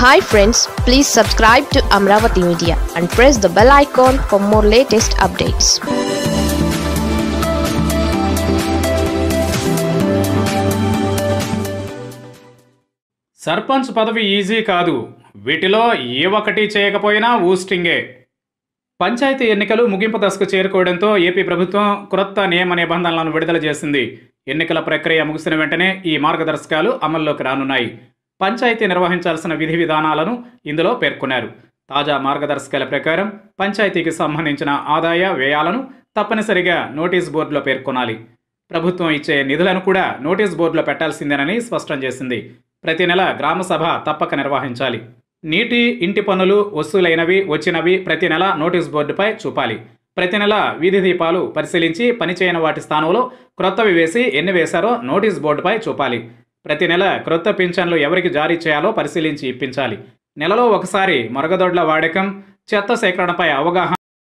hi friends please subscribe to Amaravati media and press the bell icon for more latest updates sarpanch పదవి easy కాదు వీటిలో ఏ ఒక్కటి చేయకపోయినా ఊస్టింగే పంచాయతీ ఎన్నికలు ముగింపు దశకు చేరుకోవడంతో ఏపీ ప్రభుత్వం క్రొత్త నియమ నిబంధనలను విడుదల చేసింది ఎన్నికల ప్రక్రియ ముగిసిన వెంటనే ఈ మార్గదర్శకాలు అమల్లోకి రానున్నాయి పంచాయతీ నిర్వహించాల్సిన విధి విధానాలను ఇందులో పేర్కొన్నారు తాజా మార్గదర్శకాల ప్రకారం పంచాయతీకి సంబంధించిన ఆదాయ వ్యయాలను తప్పనిసరిగా నోటీస్ బోర్డులో పేర్కొనాలి ప్రభుత్వం ఇచ్చే నిధులను కూడా నోటీస్ బోర్డులో పెట్టాల్సిందేనని స్పష్టం చేసింది ప్రతి నెల గ్రామ సభ తప్పక నిర్వహించాలి నీటి ఇంటి పన్నులు వసూలైనవి వచ్చినవి ప్రతి నెల నోటీస్ బోర్డుపై చూపాలి ప్రతి నెల వీధి దీపాలు పరిశీలించి పనిచేయని వాటి స్థానంలో క్రొత్తవి వేసి ఎన్ని వేశారో నోటీస్ బోర్డుపై చూపాలి ప్రతి నెల క్రొత్త పింఛన్లు ఎవరికి జారీ చేయాలో పరిశీలించి ఇప్పించాలి నెలలో ఒకసారి మరగదొడ్ల వాడకం చెత్త సేకరణపై అవగాహన